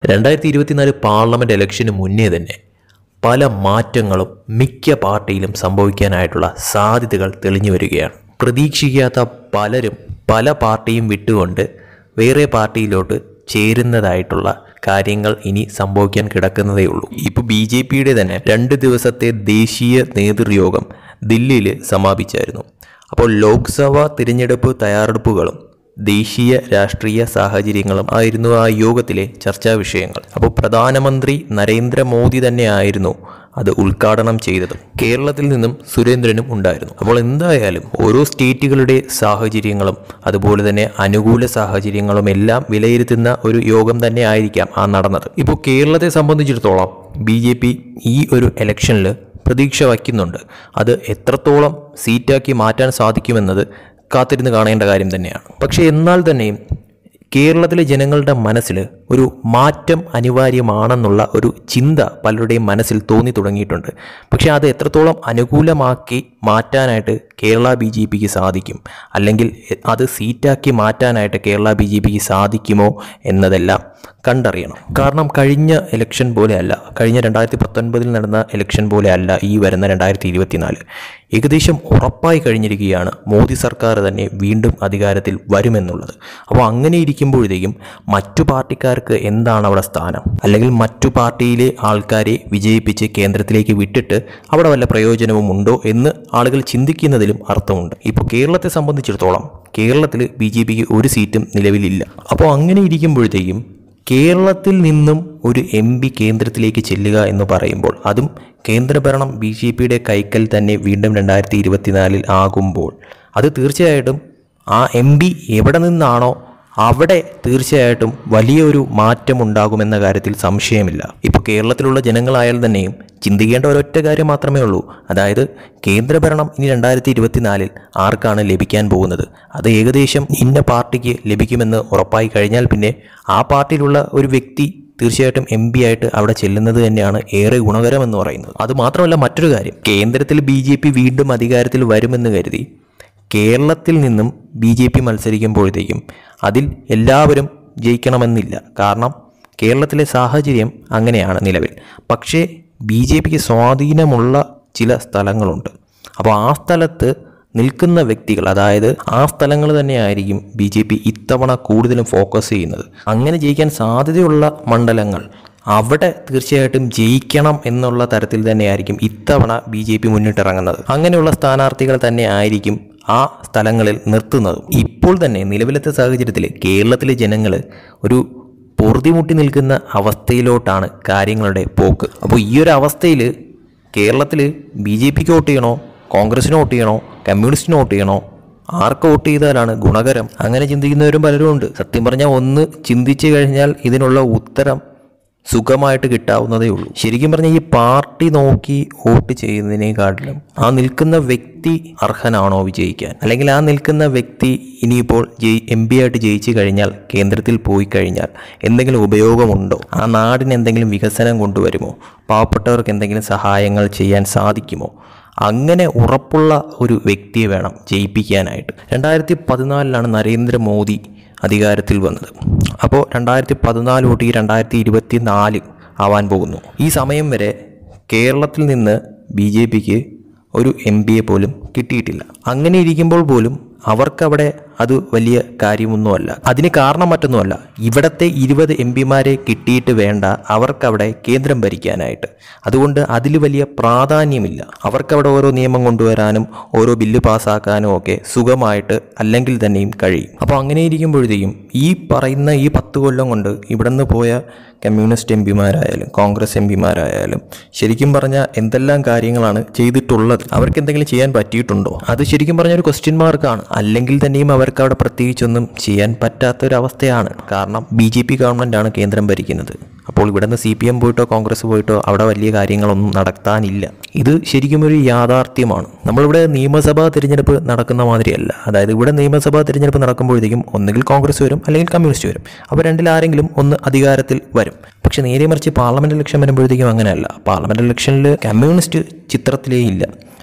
രണ്ടായിരത്തി ഇരുപത്തിനാല് പാർലമെന്റ് ഇലക്ഷന് മുന്നേ തന്നെ പല മാറ്റങ്ങളും മിക്ക പാർട്ടിയിലും സംഭവിക്കാനായിട്ടുള്ള സാധ്യതകൾ തെളിഞ്ഞു വരികയാണ് പ്രതീക്ഷിക്കാത്ത പലരും പല പാർട്ടിയും വിട്ടുകൊണ്ട് വേറെ പാർട്ടിയിലോട്ട് ചേരുന്നതായിട്ടുള്ള കാര്യങ്ങൾ ഇനി സംഭവിക്കാൻ കിടക്കുന്നതേ ഉള്ളൂ ഇപ്പോൾ ബി ജെ പിയുടെ തന്നെ രണ്ട് ദിവസത്തെ ദേശീയ നേതൃയോഗം ദില്ലിയിൽ സമാപിച്ചായിരുന്നു അപ്പോൾ ലോക്സഭാ തിരഞ്ഞെടുപ്പ് തയ്യാറെടുപ്പുകളും ദേശീയ രാഷ്ട്രീയ സാഹചര്യങ്ങളും ആയിരുന്നു ആ യോഗത്തിലെ ചർച്ചാ വിഷയങ്ങൾ അപ്പോൾ പ്രധാനമന്ത്രി നരേന്ദ്രമോദി തന്നെയായിരുന്നു അത് ഉദ്ഘാടനം ചെയ്തത് കേരളത്തിൽ നിന്നും സുരേന്ദ്രനും ഉണ്ടായിരുന്നു അപ്പോൾ എന്തായാലും ഓരോ സ്റ്റേറ്റുകളുടെ സാഹചര്യങ്ങളും അതുപോലെ തന്നെ അനുകൂല സാഹചര്യങ്ങളും എല്ലാം വിലയിരുത്തുന്ന ഒരു യോഗം തന്നെ ആയിരിക്കാം ആ നടന്നത് ഇപ്പോൾ കേരളത്തെ സംബന്ധിച്ചിടത്തോളം ബി ജെ പി ഈ ഒരു ഇലക്ഷനിൽ പ്രതീക്ഷ വയ്ക്കുന്നുണ്ട് അത് എത്രത്തോളം സീറ്റാക്കി മാറ്റാൻ സാധിക്കുമെന്നത് കാത്തിരുന്ന് കാണേണ്ട കാര്യം തന്നെയാണ് പക്ഷേ എന്നാൽ തന്നെയും കേരളത്തിലെ ജനങ്ങളുടെ മനസ്സിൽ ഒരു മാറ്റം അനിവാര്യമാണെന്നുള്ള ഒരു ചിന്ത പലരുടെയും മനസ്സിൽ തോന്നി തുടങ്ങിയിട്ടുണ്ട് പക്ഷേ അത് എത്രത്തോളം അനുകൂലമാക്കി മാറ്റാനായിട്ട് കേരള ബി ജെ പിക്ക് സാധിക്കും അല്ലെങ്കിൽ അത് സീറ്റാക്കി മാറ്റാനായിട്ട് കേരള ബി ജെ പിക്ക് സാധിക്കുമോ എന്നതെല്ലാം കണ്ടറിയണം കാരണം കഴിഞ്ഞ ഇലക്ഷൻ പോലെയല്ല കഴിഞ്ഞ രണ്ടായിരത്തി പത്തൊൻപതിൽ നടന്ന ഇലക്ഷൻ പോലെയല്ല ഈ വരുന്ന രണ്ടായിരത്തി ഇരുപത്തിനാല് ഏകദേശം ഉറപ്പായി കഴിഞ്ഞിരിക്കുകയാണ് മോദി സർക്കാർ തന്നെ വീണ്ടും അധികാരത്തിൽ വരുമെന്നുള്ളത് അപ്പോൾ അങ്ങനെ ഇരിക്കുമ്പോഴത്തേക്കും മറ്റു പാർട്ടിക്കാർക്ക് എന്താണ് അവിടെ സ്ഥാനം അല്ലെങ്കിൽ മറ്റു പാർട്ടിയിലെ ആൾക്കാരെ വിജയിപ്പിച്ച് കേന്ദ്രത്തിലേക്ക് വിട്ടിട്ട് അവിടെ വല്ല പ്രയോജനവും ഉണ്ടോ എന്ന് ആളുകൾ ചിന്തിക്കുന്നതിലും അർത്ഥമുണ്ട് ഇപ്പോൾ കേരളത്തെ സംബന്ധിച്ചിടത്തോളം കേരളത്തിൽ ബി ജെ പിക്ക് ഒരു സീറ്റും നിലവിലില്ല അപ്പോൾ അങ്ങനെ ഇരിക്കുമ്പോഴത്തേക്കും കേരളത്തിൽ നിന്നും ഒരു എം പി കേന്ദ്രത്തിലേക്ക് ചെല്ലുക എന്ന് പറയുമ്പോൾ അതും കേന്ദ്രഭരണം ബി ജെ പിയുടെ കൈക്കൽ തന്നെ വീണ്ടും രണ്ടായിരത്തി ഇരുപത്തിനാലിൽ ആകുമ്പോൾ അത് തീർച്ചയായിട്ടും ആ എം പി എവിടെ നിന്നാണോ അവിടെ തീർച്ചയായിട്ടും വലിയൊരു മാറ്റം ഉണ്ടാകുമെന്ന കാര്യത്തിൽ സംശയമില്ല ഇപ്പോൾ കേരളത്തിലുള്ള ജനങ്ങളായാൽ തന്നെയും ചിന്തിക്കേണ്ട ഒരൊറ്റ കാര്യം മാത്രമേ ഉള്ളൂ അതായത് കേന്ദ്രഭരണം ഇനി രണ്ടായിരത്തി ഇരുപത്തിനാലിൽ ആർക്കാണ് ലഭിക്കാൻ പോകുന്നത് അത് ഏകദേശം ഇന്ന പാർട്ടിക്ക് ലഭിക്കുമെന്ന് ഉറപ്പായി കഴിഞ്ഞാൽ പിന്നെ ആ പാർട്ടിയിലുള്ള ഒരു വ്യക്തി തീർച്ചയായിട്ടും എം പി ആയിട്ട് അവിടെ ചെല്ലുന്നത് തന്നെയാണ് ഏറെ ഗുണകരമെന്ന് പറയുന്നത് അത് മാത്രമല്ല മറ്റൊരു കാര്യം കേന്ദ്രത്തിൽ ബി ജെ പി വീണ്ടും അധികാരത്തിൽ വരുമെന്ന് കരുതി കേരളത്തിൽ നിന്നും ബി ജെ പി മത്സരിക്കുമ്പോഴത്തേക്കും അതിൽ എല്ലാവരും ജയിക്കണമെന്നില്ല കാരണം കേരളത്തിലെ സാഹചര്യം അങ്ങനെയാണ് നിലവിൽ പക്ഷേ ബി ജെ പിക്ക് സ്വാധീനമുള്ള ചില സ്ഥലങ്ങളുണ്ട് അപ്പോൾ ആ സ്ഥലത്ത് നിൽക്കുന്ന വ്യക്തികൾ അതായത് ആ സ്ഥലങ്ങൾ തന്നെയായിരിക്കും ബി ജെ പി ഇത്തവണ കൂടുതലും ഫോക്കസ് ചെയ്യുന്നത് അങ്ങനെ ജയിക്കാൻ സാധ്യതയുള്ള മണ്ഡലങ്ങൾ അവിടെ തീർച്ചയായിട്ടും ജയിക്കണം എന്നുള്ള തരത്തിൽ തന്നെയായിരിക്കും ഇത്തവണ ബി ജെ പി മുന്നിട്ടിറങ്ങുന്നത് അങ്ങനെയുള്ള സ്ഥാനാർത്ഥികൾ തന്നെ ആയിരിക്കും ആ സ്ഥലങ്ങളിൽ നിർത്തുന്നതും ഇപ്പോൾ തന്നെ നിലവിലത്തെ സാഹചര്യത്തിൽ കേരളത്തിലെ ജനങ്ങൾ ഒരു പൊറുതിമുട്ടി നിൽക്കുന്ന അവസ്ഥയിലോട്ടാണ് കാര്യങ്ങളുടെ പോക്ക് അപ്പോൾ ഈ ഒരു അവസ്ഥയിൽ കേരളത്തിൽ ബി ജെ പിക്ക് വോട്ട് ചെയ്യണോ കോൺഗ്രസിന് വോട്ട് ചെയ്യണോ കമ്മ്യൂണിസ്റ്റിന് വോട്ട് ചെയ്യണോ ആർക്ക് വോട്ട് ചെയ്താലാണ് ഗുണകരം അങ്ങനെ ചിന്തിക്കുന്നവരും പലരും ഉണ്ട് സത്യം പറഞ്ഞാൽ ഒന്ന് ചിന്തിച്ചു കഴിഞ്ഞാൽ ഇതിനുള്ള ഉത്തരം സുഖമായിട്ട് കിട്ടാവുന്നതേ ഉള്ളൂ ശരിക്കും പറഞ്ഞാൽ ഈ പാർട്ടി നോക്കി വോട്ട് ചെയ്യുന്നതിനേക്കാട്ടിലും ആ നിൽക്കുന്ന വ്യക്തി അർഹനാണോ വിജയിക്കാൻ അല്ലെങ്കിൽ ആ നിൽക്കുന്ന വ്യക്തി ഇനിയിപ്പോൾ ജയി എം പി ആയിട്ട് ജയിച്ചു കഴിഞ്ഞാൽ കേന്ദ്രത്തിൽ പോയി കഴിഞ്ഞാൽ എന്തെങ്കിലും ഉപയോഗമുണ്ടോ ആ നാടിന് എന്തെങ്കിലും വികസനം കൊണ്ടുവരുമോ പാവപ്പെട്ടവർക്ക് എന്തെങ്കിലും സഹായങ്ങൾ ചെയ്യാൻ സാധിക്കുമോ അങ്ങനെ ഉറപ്പുള്ള ഒരു വ്യക്തിയെ വേണം ജയിപ്പിക്കാനായിട്ട് രണ്ടായിരത്തി പതിനാലിലാണ് നരേന്ദ്രമോദി അധികാരത്തിൽ വന്നത് അപ്പോൾ രണ്ടായിരത്തി പതിനാല് തൊട്ട് ഈ രണ്ടായിരത്തി ഇരുപത്തി നാല് ആവാൻ പോകുന്നു ഈ സമയം വരെ കേരളത്തിൽ നിന്ന് ബി ജെ പിക്ക് ഒരു എം പിയെ പോലും കിട്ടിയിട്ടില്ല അങ്ങനെ ഇരിക്കുമ്പോൾ പോലും അവർക്കവിടെ അത് വലിയ കാര്യമൊന്നുമല്ല അതിന് കാരണം മറ്റൊന്നുമല്ല ഇവിടത്തെ ഇരുപത് എം പിമാരെ കിട്ടിയിട്ട് വേണ്ട അവർക്കവിടെ കേന്ദ്രം ഭരിക്കാനായിട്ട് അതുകൊണ്ട് അതിൽ വലിയ പ്രാധാന്യമില്ല അവർക്കവിടെ ഓരോ നിയമം കൊണ്ടുവരാനും ഓരോ ബില്ല് പാസ്സാക്കാനും ഒക്കെ സുഖമായിട്ട് അല്ലെങ്കിൽ തന്നെയും കഴിയും അപ്പോൾ അങ്ങനെ ഇരിക്കുമ്പോഴത്തേക്കും ഈ പറയുന്ന ഈ പത്ത് കൊല്ലം കൊണ്ട് ഇവിടുന്ന് പോയ കമ്മ്യൂണിസ്റ്റ് എം പിമാരായാലും കോൺഗ്രസ് എം പിമാരായാലും ശരിക്കും പറഞ്ഞാൽ എന്തെല്ലാം കാര്യങ്ങളാണ് ചെയ്തിട്ടുള്ളത് അവർക്ക് എന്തെങ്കിലും ചെയ്യാൻ പറ്റിയിട്ടുണ്ടോ അത് ശരിക്കും പറഞ്ഞ ഒരു ക്വസ്റ്റ്യൻ മാർക്കാണ് അല്ലെങ്കിൽ തന്നെയും അവർക്ക് അവിടെ പ്രത്യേകിച്ചൊന്നും ചെയ്യാൻ പറ്റാത്തൊരവസ്ഥയാണ് കാരണം ബി ജെ പി ഗവൺമെൻറ്റാണ് കേന്ദ്രം ഭരിക്കുന്നത് അപ്പോൾ ഇവിടെ നിന്ന് സി പി എം പോയിട്ടോ കോൺഗ്രസ് പോയിട്ടോ അവിടെ വലിയ കാര്യങ്ങളൊന്നും നടത്താനില്ല ഇത് ശരിക്കും ഒരു യാഥാർത്ഥ്യമാണ് നമ്മളിവിടെ നിയമസഭാ തിരഞ്ഞെടുപ്പ് നടക്കുന്ന മാതിരിയല്ല അതായത് ഇവിടെ നിയമസഭാ തിരഞ്ഞെടുപ്പ് നടക്കുമ്പോഴത്തേക്കും ഒന്നുകിൽ കോൺഗ്രസ് വരും അല്ലെങ്കിൽ കമ്മ്യൂണിസ്റ്റ് വരും അപ്പോൾ രണ്ടിൽ ആരെങ്കിലും ഒന്ന് അധികാരത്തിൽ വരും പക്ഷെ നേരെ മറിച്ച് പാർലമെൻറ്റ് ഇലക്ഷൻ വരുമ്പോഴത്തേക്കും അങ്ങനെയല്ല പാർലമെൻറ്റ് ഇലക്ഷനിൽ കമ്മ്യൂണിസ്റ്റ് ചിത്രത്തിലേ ഇല്ല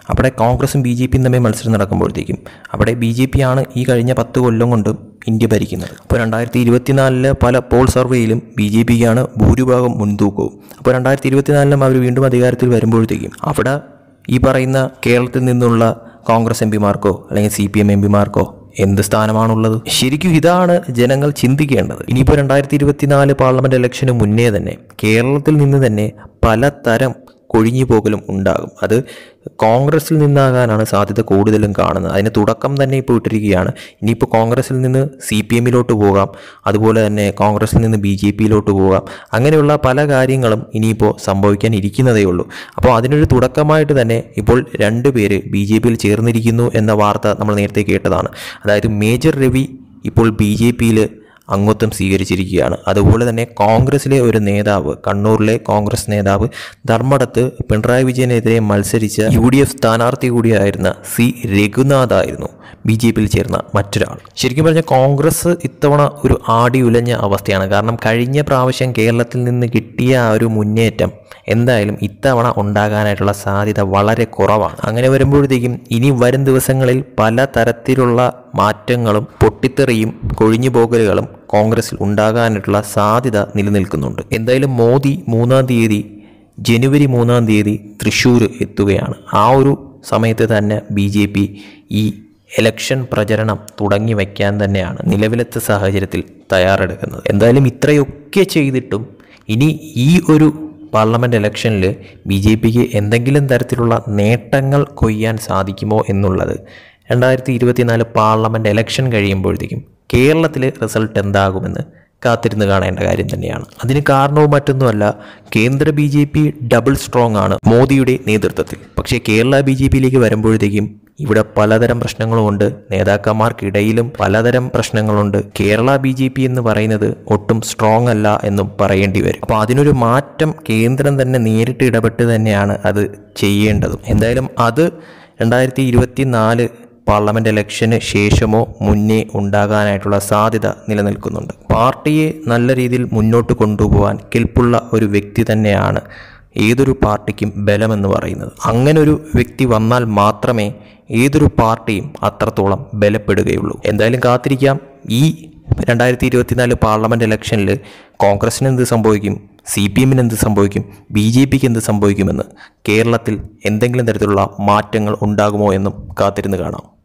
അവിടെ കോൺഗ്രസും ബി ജെ പിയും തമ്മിൽ മത്സരം നടക്കുമ്പോഴത്തേക്കും അവിടെ ബി ജെ പി ആണ് ഈ കഴിഞ്ഞ പത്ത് കൊല്ലം കൊണ്ട് ഇന്ത്യ ഭരിക്കുന്നത് അപ്പോൾ രണ്ടായിരത്തി ഇരുപത്തിനാലില് പല പോൾ സർവേയിലും ബി ജെ പിക്കാണ് ഭൂരിഭാഗം മുൻതൂക്കവും അപ്പോൾ രണ്ടായിരത്തി ഇരുപത്തിനാലിലും അവർ വീണ്ടും അധികാരത്തിൽ വരുമ്പോഴത്തേക്കും അവിടെ ഈ പറയുന്ന കേരളത്തിൽ നിന്നുള്ള കോൺഗ്രസ് എം പിമാർക്കോ അല്ലെങ്കിൽ സി പി എം എം പിമാർക്കോ എന്ത് സ്ഥാനമാണുള്ളത് ശരിക്കും ഇതാണ് ജനങ്ങൾ ചിന്തിക്കേണ്ടത് ഇനിയിപ്പോൾ രണ്ടായിരത്തി ഇരുപത്തിനാല് പാർലമെൻറ്റ് ഇലക്ഷന് മുന്നേ തന്നെ കേരളത്തിൽ നിന്ന് തന്നെ പലതരം കൊഴിഞ്ഞു പോകലും ഉണ്ടാകും അത് കോൺഗ്രസിൽ നിന്നാകാനാണ് സാധ്യത കൂടുതലും കാണുന്നത് അതിന് തുടക്കം തന്നെ ഇപ്പോൾ ഇട്ടിരിക്കുകയാണ് ഇനിയിപ്പോൾ കോൺഗ്രസിൽ നിന്ന് സി പി എമ്മിലോട്ട് പോകാം അതുപോലെ തന്നെ കോൺഗ്രസിൽ നിന്ന് ബി ജെ പിയിലോട്ട് പോകാം അങ്ങനെയുള്ള പല കാര്യങ്ങളും ഇനിയിപ്പോൾ സംഭവിക്കാൻ ഇരിക്കുന്നതേ ഉള്ളൂ അപ്പോൾ അതിനൊരു തുടക്കമായിട്ട് തന്നെ ഇപ്പോൾ രണ്ട് പേര് ബി ജെ പിയിൽ ചേർന്നിരിക്കുന്നു എന്ന വാർത്ത നമ്മൾ നേരത്തെ കേട്ടതാണ് അതായത് മേജർ രവി ഇപ്പോൾ ബി ജെ പിയിൽ അംഗത്വം സ്വീകരിച്ചിരിക്കുകയാണ് അതുപോലെ തന്നെ കോൺഗ്രസിലെ ഒരു നേതാവ് കണ്ണൂരിലെ കോൺഗ്രസ് നേതാവ് ധർമ്മടത്ത് പിണറായി വിജയനെതിരെ മത്സരിച്ച യു ഡി എഫ് സ്ഥാനാർത്ഥി കൂടിയായിരുന്ന സി രഘുനാഥ് ആയിരുന്നു ബി ജെ പിയിൽ ചേർന്ന മറ്റൊരാൾ ശരിക്കും പറഞ്ഞാൽ കോൺഗ്രസ് ഇത്തവണ ഒരു ആടി ഉലഞ്ഞ അവസ്ഥയാണ് കാരണം കഴിഞ്ഞ പ്രാവശ്യം കേരളത്തിൽ നിന്ന് കിട്ടിയ ആ ഒരു മുന്നേറ്റം എന്തായാലും ഇത്തവണ ഉണ്ടാകാനായിട്ടുള്ള സാധ്യത വളരെ കുറവാണ് അങ്ങനെ വരുമ്പോഴത്തേക്കും ഇനി വരും ദിവസങ്ങളിൽ പല തരത്തിലുള്ള മാറ്റങ്ങളും പൊട്ടിത്തെറിയും കൊഴിഞ്ഞുപോകലുകളും കോൺഗ്രസിൽ ഉണ്ടാകാനായിട്ടുള്ള സാധ്യത നിലനിൽക്കുന്നുണ്ട് എന്തായാലും മോദി മൂന്നാം തീയതി ജനുവരി മൂന്നാം തീയതി തൃശ്ശൂർ എത്തുകയാണ് ആ ഒരു സമയത്ത് തന്നെ ബി ജെ പി ഈ ഇലക്ഷൻ പ്രചരണം തുടങ്ങി വയ്ക്കാൻ തന്നെയാണ് നിലവിലത്തെ സാഹചര്യത്തിൽ തയ്യാറെടുക്കുന്നത് എന്തായാലും ഇത്രയൊക്കെ ചെയ്തിട്ടും ഇനി ഈ ഒരു പാർലമെൻറ്റ് ഇലക്ഷനിൽ ബി ജെ പിക്ക് എന്തെങ്കിലും തരത്തിലുള്ള നേട്ടങ്ങൾ കൊയ്യാൻ സാധിക്കുമോ എന്നുള്ളത് രണ്ടായിരത്തി ഇരുപത്തിനാല് പാർലമെൻറ്റ് ഇലക്ഷൻ കഴിയുമ്പോഴത്തേക്കും കേരളത്തിലെ റിസൾട്ട് എന്താകുമെന്ന് കാത്തിരുന്ന് കാണേണ്ട കാര്യം തന്നെയാണ് അതിന് കാരണവും മറ്റൊന്നുമല്ല കേന്ദ്ര B J P double strong ആണ് മോദിയുടെ നേതൃത്വത്തിൽ പക്ഷേ കേരള ബി ജെ പിയിലേക്ക് വരുമ്പോഴത്തേക്കും ഇവിടെ പലതരം പ്രശ്നങ്ങളുമുണ്ട് നേതാക്കന്മാർക്കിടയിലും പലതരം പ്രശ്നങ്ങളുണ്ട് കേരള ബി ജെ പി എന്ന് പറയുന്നത് ഒട്ടും സ്ട്രോങ് അല്ല എന്നും പറയേണ്ടി വരും അപ്പോൾ അതിനൊരു മാറ്റം കേന്ദ്രം തന്നെ നേരിട്ട് ഇടപെട്ട് തന്നെയാണ് അത് ചെയ്യേണ്ടതും എന്തായാലും അത് രണ്ടായിരത്തി ഇരുപത്തി നാല് പാർലമെൻറ്റ് ഇലക്ഷന് ശേഷമോ മുന്നേ ഉണ്ടാകാനായിട്ടുള്ള സാധ്യത നിലനിൽക്കുന്നുണ്ട് പാർട്ടിയെ നല്ല രീതിയിൽ മുന്നോട്ട് കൊണ്ടുപോകാൻ കെൽപ്പുള്ള ഒരു വ്യക്തി തന്നെയാണ് ഏതൊരു പാർട്ടിക്കും ബലമെന്ന് പറയുന്നത് അങ്ങനെ ഒരു വ്യക്തി വന്നാൽ മാത്രമേ ഏതൊരു പാർട്ടിയും അത്രത്തോളം ബലപ്പെടുകയുള്ളൂ എന്തായാലും കാത്തിരിക്കാം ഈ രണ്ടായിരത്തി ഇരുപത്തിനാല് പാർലമെൻറ്റ് ഇലക്ഷനിൽ കോൺഗ്രസിന് എന്ത് സംഭവിക്കും സി പി എമ്മിന് എന്ത് സംഭവിക്കും ബി ജെ പിക്ക് എന്ത് സംഭവിക്കുമെന്ന് കേരളത്തിൽ എന്തെങ്കിലും തരത്തിലുള്ള മാറ്റങ്ങൾ ഉണ്ടാകുമോ എന്നും കാത്തിരുന്ന് കാണാം